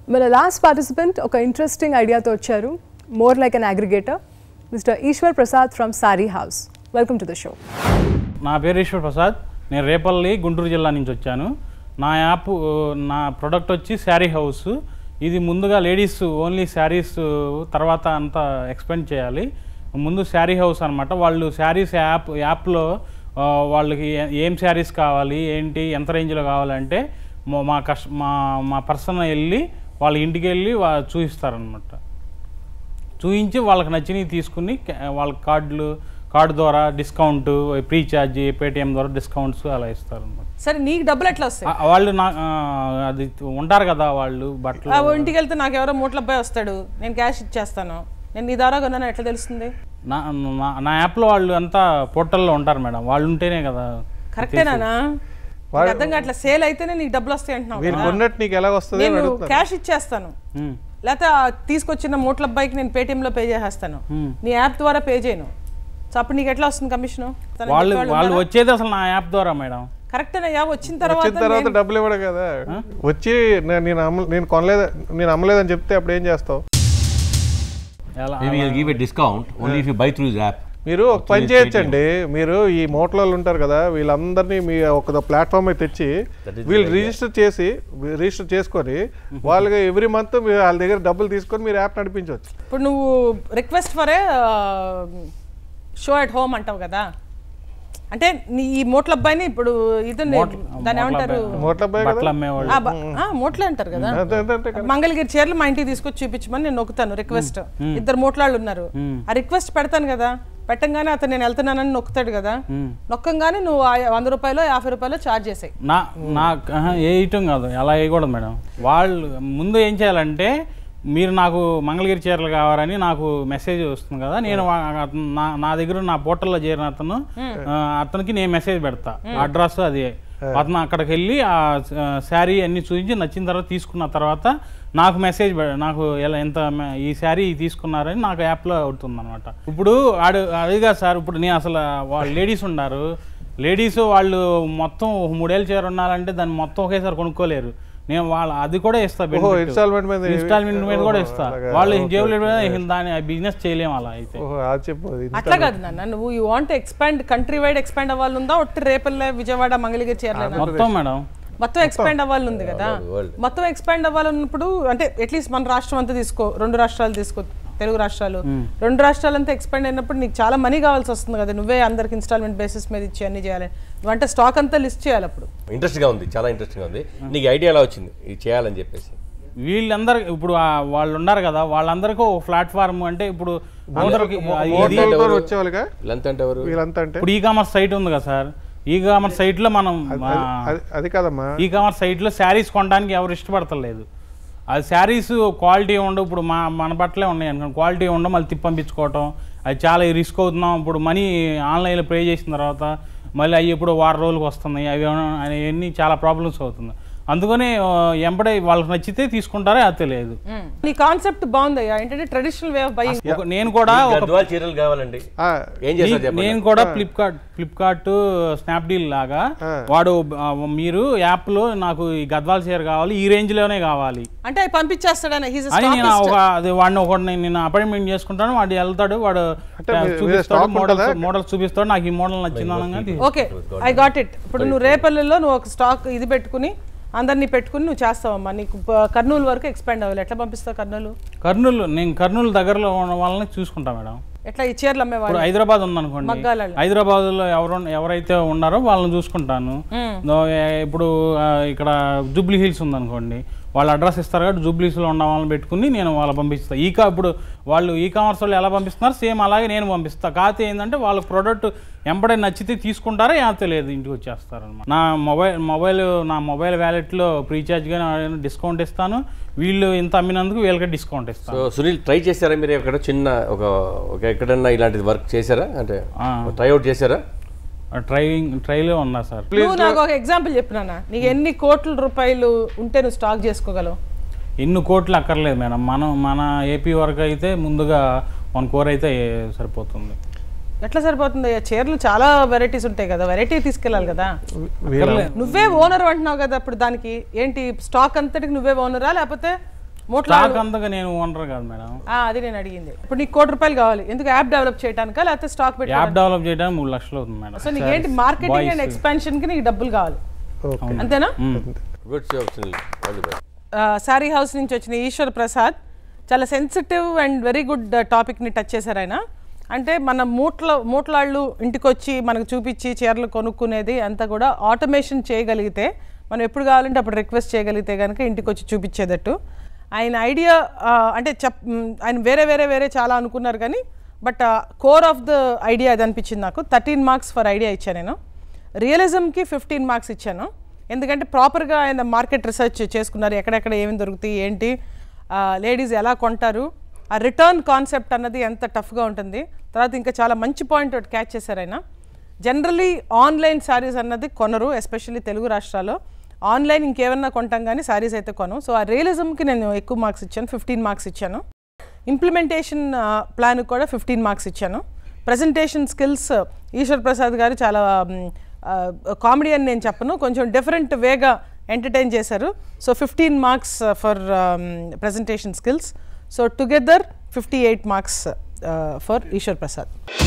మన last participant ఒక interesting ఐడియాతో వచ్చారు more like an aggregator Mr Eshwar Prasad from Saree House welcome to the show నా పేరు ఈశ్వర్ ప్రసాద్ నేను రేపల్లి గుంటూరు జిల్లా నుంచి వచ్చాను నా యాప్ నా ప్రొడక్ట్ వచ్చి శారీ హౌస్ ఇది ముందుగా లేడీస్ ఓన్లీ శారీస్ తర్వాత అంతా ఎక్స్పెండ్ చేయాలి ముందు శారీ హౌస్ అనమాట వాళ్ళు శారీస్ యాప్ యాప్లో ఆ, వాళ్ళకి ఏ- ఏం శారీస్ కావాలి ఏంటి ఎంత రేంజ్లో కావాలంటే మా- మా కస్ట మా మా పర్సన్ వెళ్ళి వాళ్ళ ఇంటికి వెళ్ళి వా చూపిస్తారనమాట చూపించి వాళ్ళకి నచ్చినవి తీసుకుని ca- వాళ్ళ కార్డులు కార్డు ద్వారా డిస్కౌంట్ ప్రీ ఛార్జ్ పేటిఎం ద్వారా డిస్కౌంట్స్ అలా ఇస్తారు అన్నమాట. సరే నీకు డబ్బులు ఎట్లా వస్తాయి ఆ- వాళ్ళు నా ఆ, అది ఉంటారు కదా వాళ్ళు బట్టలు ఆ ఇంటికి వెళ్తే నాకు ఎవరో మూట్ల అబ్బాయి వస్తాడు నేను క్యాష్ ఇచ్చేస్తాను నేను నీ ద్వారా కొన్నాను ఎట్లా తెలుస్తుంది నా నా- నా యాప్లో వాళ్ళు అంతా పోర్టల్లో ఉంటారు మేడం వాళ్ళు ఉంటేనే కదా కరెక్టేనా నీకు అర్థం కావట్లే సేల్ అయితేనే నీకు డబ్బులు వస్తాయి అంటున్నావు మీరు కదా. కొన్నట్టు నీకు ఎలా వస్తుంది అని నేను అడుగుతున్నాను క్యాష్ ఇచ్చేస్తాను ఉమ్. లేకపోతే ఆ తీసుకొచ్చిన మూట్ల అబ్బాయికి నేను పేటిఎంలో పే చేసేస్తాను నీ యాప్ ద్వారా పే చేయను సో అప్పుడు నీకు ఎట్లా వస్తుంది కమిషన్ వాళ్ళు వాళ్ళు వచ్చేది అసలు నా యాప్ ద్వారా మేడం కరెక్టేనయ్యా వచ్చిన తర్వాత వచ్చిన తర్వాత నేను- డబ్బులు ఇవ్వడు కదా వచ్చి నే- నేను అమ్మ నేను కొనలేదు నేను అమ్మలేదని చెప్తే అప్పుడు ఏం చేస్తావు ఎలా Maybe he'll give a discount only if you buy through his app. మీరు ఒక పని చేయొచ్చండి మీరు ఈ మోటార్లు ఉంటారు కదా వీళ్ళందరినీ మీ ఒక ప్లాట్ఫామ్ మీద తెచ్చి That is వీళ్ళు the idea. రిజిస్టర్ చేసి రిజిస్టర్ చేసుకొని వాళ్ళకి ఎవ్రీ మంత్ వాళ్ళ దగ్గర డబ్బులు తీసుకొని మీరు యాప్ నడిపించవచ్చు ఇప్పుడు నువ్వు request for a show at home అంటావు కదా అంటే నీ ఈ మోట్ల అబ్బాయిని ఇప్పుడు ఇది దాన్ని ఏమంటారు మోట్ల అబ్బాయి కదా బట్టలు అమ్మేవాళ్ళు ఆ, బ- ఆ, మోట్లే అంటారు కదా అంతే అంతే అంతే కదా. మంగళగిరి చీరలు మా ఇంటికి తీసుకొచ్చి చూపించమని నేను నొక్కుతాను రిక్వెస్ట్ ఇద్దరు మోట్లాళ్ళు ఉన్నారు ఆ రిక్వెస్ట్ పెడతాను కదా పెట్టంగానే అతను నేను వెళ్తున్నానని నొక్కుతాడు కదా నొక్కంగానే నువ్వు ఆ వంద రూపాయలు యాభై రూపాయలు ఛార్జ్ చేసాయి నా నా ఆహా, వేయటం కాదు అలా వేయకూడదు మేడం వాళ్ళు ముందు ఏం చేయాలంటే మీరు నాకు మంగళగిరి చీరలు కావాలని నాకు మెసేజ్ వస్తుంది కదా నేను వా- అతను నా నా దగ్గర నా పోర్టల్లో చేరిన అతను ఆ, అతనికి నేను మెసేజ్ పెడతా అడ్రస్ అది అతను అక్కడికి వెళ్ళి ఆ శారీ అన్ని చూపించి నచ్చిన తర్వాత తీసుకున్న తర్వాత నాకు మెసేజ్ పె- నాకు ఎలా ఎంత మ- ఈ శారీ తీసుకున్నారని నాకు యాప్లో అవుతుంది అనమాట ఇప్పుడు ఆడు అదిగా సార్ ఇప్పుడు నేను అసలు వాళ్ళు లేడీస్ ఉన్నారు లేడీస్ వాళ్ళు మొత్తం మూడేళ్ళు చీర ఉండాలంటే దాన్ని మొత్తం ఒకేసారి కొనుక్కోలేరు నేను వాళ్ళ అది కూడా ఇస్తా ఓహో ఇన్స్టాల్మెంట్ మీద ఇన్స్టాల్మెంట్ మీద కూడా ఓహో, ఇస్తా అలాగా. వాళ్ళు జేబులు పెట్టుకొని దాని బిజినెస్ చేయలేము అలా అయితే ఓహో అది చెప్పు అది అట్లా కాదు నాన్న నువ్వు you want expand country wide expand అవ్వాలి ఉందా ఒట్టి రేపల్లె విజయవాడ మంగళగిరి చీరలేనా మొత్తం మేడం మొత్తం ఎక్స్పాండ్ అవ్వాలని ఉంది కదా మొత్తం ఎక్స్పాండ్ అవ్వాలన్నప్పుడు అంటే అట్లీస్ట్ మన రాష్ట్రం అంతా తీసుకో రెండు రాష్ట్రాలు తీసుకో తెలుగు రాష్ట్రాలు రెండు రాష్ట్రాలంతా ఎక్స్పాండ్ అయినప్పుడు నీకు చాలా మనీ కావాల్సి వస్తుంది కదా నువ్వే అందరికి ఇన్స్టాల్మెంట్ బేసిస్ మీద ఇచ్చి అన్ని చేయాలి నువ్వంటే స్టాక్ అంతా లిస్ట్ చేయాలి అప్పుడు ఇంట్రెస్ట్గా ఉంది చాలా ఇంట్రెస్టింగ్గా ఉంది నీకు ఐడియా ఎలా వచ్చింది ఇది చేయాలని చెప్పేసి వీళ్ళందరూ ఇప్పుడు ఆ వాళ్ళు ఉన్నారు కదా వాళ్ళందరికీ ఒక ప్లాట్ఫామ్ అంటే ఇప్పుడు అందరికి ఇది మోటార్లతో వచ్చేవాళ్ళుగా వీళ్ళంతా అంటే ఎవరు వీళ్ళంతా అంటే ఇప్పుడు ఈ కామర్స్ సైట్ ఉంది కదా సార్ ఈ కామర్స్ సైట్లో మనం అది అది కాదమ్మా ఈ కామర్స్ సైట్లో శారీస్ కొనడానికి ఎవరు ఇష్టపడతలేదు అది శారీస్ క్వాలిటీ ఉండవు ఇప్పుడు మా మన బట్టలే ఉన్నాయి అనుకోండి క్వాలిటీ ఉండవు మళ్ళీ తిప్పి పంపించుకోవటం అది చాలా రిస్క్ అవుతున్నాం ఇప్పుడు మనీ ఆన్లైన్లో పే చేసిన తర్వాత మళ్ళీ అవి ఇప్పుడు వారం రోజులకు వస్తున్నాయి అవి ఏమైనా- అవన్నీ చాలా ప్రాబ్లమ్స్ అవుతుంది అందుకని ఆ, ఎంబడే వాళ్ళకి నచ్చితే తీసుకుంటారో అది తెలియదు నీ కాన్సెప్ట్ బాగుందయ్యా ఏంటంటే ట్రెడిషనల్ వే ఆఫ్ బయింగ్ ఒక- నేను కూడా ఒక గద్వాల్ చీరలు కావాలండి ఆ, ఏం చేస్తారు నీ- చెప్పండి నేను కూడా ఫ్లిప్కార్ట్ ఫ్లిప్కార్ట్ స్నాప్డీల్ లాగా వాడు ఆ, మీరు యాప్ లో నాకు ఈ గద్వాల చీర కావాలి ఈ రేంజ్ లోనే కావాలి అంటే అవి పంపించేస్తాడని హీస్ అని నేను ఒక అది వాడిని ఒకటి నేను నేను అపాయింట్మెంట్ చేసుకుంటాను వాడు వెళ్తాడు వాడు అంటే మీ- మీ చూపిస్తాడు stock మోడల్స్ ఉంటుందా? మోడల్స్ చూపిస్తాడు నాకు ఈ మోడల్ నచ్చింది అనగానే ఓకే ఐ గాట్ ఇట్ ఇప్పుడు నువ్వు రేపల్లెలో నువ్వు ఒక స్టాక్ ఇది పెట్టుకుని అందరినీ పెట్టుకుని నువ్వు చేస్తావమ్మా నీకు ప- కర్నూలు వరకు ఎక్స్పాండ్ అవ్వాలి ఎట్లా పంపిస్తావు కర్నూలు కర్నూలు నేను కర్నూలు దగ్గరలో ఉన్న వాళ్ళని చూసుకుంటా మేడం ఎట్లా ఈ చీరలు అమ్మేవాళ్ళు ఇప్పుడు హైదరాబాద్ ఉందనుకోండి మగ్గాలలో. హైదరాబాద్ లో ఎవరు ఎవరైతే ఉన్నారో వాళ్ళని చూసుకుంటాను దో- ఏ- ఇప్పుడు ఆ, ఇక్కడ జూబ్లీ హిల్స్ ఉందనుకోండి వాళ్ళు అడ్రస్ ఇస్తారు కాబట్టి జూబ్లీ హిల్స్లో ఉన్న వాళ్ళని పెట్టుకుని నేను వాళ్ళ పంపిస్తాను ఈ కా ఇప్పుడు వాళ్ళు ఈ కామర్స్ వాళ్ళు ఎలా పంపిస్తున్నారు సేమ్ అలాగే నేను పంపిస్తా కాకపోతే ఏంటంటే వాళ్ళ ప్రోడక్ట్ ఎంబడే నచ్చితే తీసుకుంటారో ఏమైతే లేదు ఇంటికి వచ్చేస్తారు అనమాట నా మొబైల్ మొబైల్ నా మొబైల్ వ్యాలెట్లో రీఛార్జ్గా డిస్కౌంట్ ఇస్తాను వీళ్ళు ఇంత అమ్మినందుకు వీళ్ళకి డిస్కౌంట్ ఇస్తాను సో సునీల్ ట్రై చేశారా మీరు ఎక్కడ చిన్న ఒక ఒక ఎక్కడన్నా ఇలాంటిది వర్క్ చేశారా అంటే ఆ. ట్రై అవుట్ చేశారా ట్రైవింగ్ ట్రైలో ఉన్నా సార్ నువ్వు నాకు ఒక ఎగ్జాంపుల్ చెప్పినానా నీకు ఎన్ని కోట్ల రూపాయలు ఉంటే నువ్వు స్టాక్ చేసుకోగలవు ఎన్ని కోట్లు అక్కర్లేదు మేడం మనం మన ఏపీ వరకు అయితే ముందుగా వన్ కోర్ అయితే సరిపోతుంది ఎట్లా సరిపోతుంది అయ్యా చీరలు చాలా వెరైటీస్ ఉంటాయి కదా వెరైటీ తీసుకెళ్ళాలి కదా అక్కర్లేదు. నువ్వే ఓనర్ అంటున్నావు కదా ఇప్పుడు దానికి ఏంటి స్టాక్ అంతటికి నువ్వే ఓనరా లేకపోతే మోట్లా స్టాక్ అంతగా నేను ఓనర్ కాదు మేడం ఆ, అది నేను అడిగింది ఇప్పుడు నీకు కోటి రూపాయలు కావాలి ఎందుకు యాప్ డెవలప్ చేయడానికా లేకపోతే స్టాక్ పెట్టి యాప్ డెవలప్ చేయడానికి మూడు లక్షలు అవుతుంది మేడం సో నీకు ఏంటి మార్కెటింగ్ అండ్ ఎక్స్పాన్షన్ కి నీకు డబ్బులు కావాలి ఓకే అంతేనా good save Sunil all the best Saree House నుంచి వచ్చిన ఈశ్వర్ ప్రసాద్ చాలా సెన్సిటివ్ అండ్ వెరీ గుడ్ టాపిక్ని టచ్ చేశారు ఆయన అంటే మన మూట్ల మూట్లాళ్ళు ఇంటికి వచ్చి మనకు చూపించి చీరలు కొనుక్కునేది అంతా కూడా ఆటోమేషన్ చేయగలిగితే మనం ఎప్పుడు కావాలంటే అప్పుడు రిక్వెస్ట్ చేయగలిగితే కనుక ఇంటికి వచ్చి చూపించేటట్టు ఆయన ఐడియా అంటే చెప్ మ్, ఆయన వేరే వేరే వేరే చాలా అనుకున్నారు కానీ but core of the idea అది అనిపించింది నాకు థర్టీన్ మార్క్స్ ఫర్ ఐడియా ఇచ్చాను నేను రియలిజంకి ఫిఫ్టీన్ మార్క్స్ ఇచ్చాను ఎందుకంటే ప్రాపర్గా ఆయన మార్కెట్ రీసెర్చ్ చేసుకున్నారు ఎక్కడెక్కడ ఏమేమి దొరుకుతాయి ఏంటి లేడీస్ ఎలా కొంటారు ఆ రిటర్న్ కాన్సెప్ట్ అన్నది ఎంత టఫ్గా ఉంటుంది తర్వాత ఇంకా చాలా మంచి పాయింట్ ఒకటి క్యాచ్ చేశారు ఆయన జనరలీ ఆన్లైన్ శారీస్ అన్నది కొనరు ఎస్పెషల్లీ తెలుగు రాష్ట్రాల్లో ఆన్లైన్ ఇంకేమన్నా కొంటాం కానీ శారీస్ అయితే కొనం సో ఆ రియలిజంకి నేను ఎక్కువ మార్క్స్ ఇచ్చాను ఫిఫ్టీన్ మార్క్స్ ఇచ్చాను ఇంప్లిమెంటేషన్ ప్లాన్ కూడా ఫిఫ్టీన్ మార్క్స్ ఇచ్చాను ప్రజెంటేషన్ స్కిల్స్ ఈశ్వర్ ప్రసాద్ గారు చాలా కామెడీ అని నేను చెప్పను కొంచెం డిఫరెంట్ వేగా ఎంటర్టైన్ చేశారు so fifteen marks for presentation skills so together fifty eight marks for Eshwar Prasad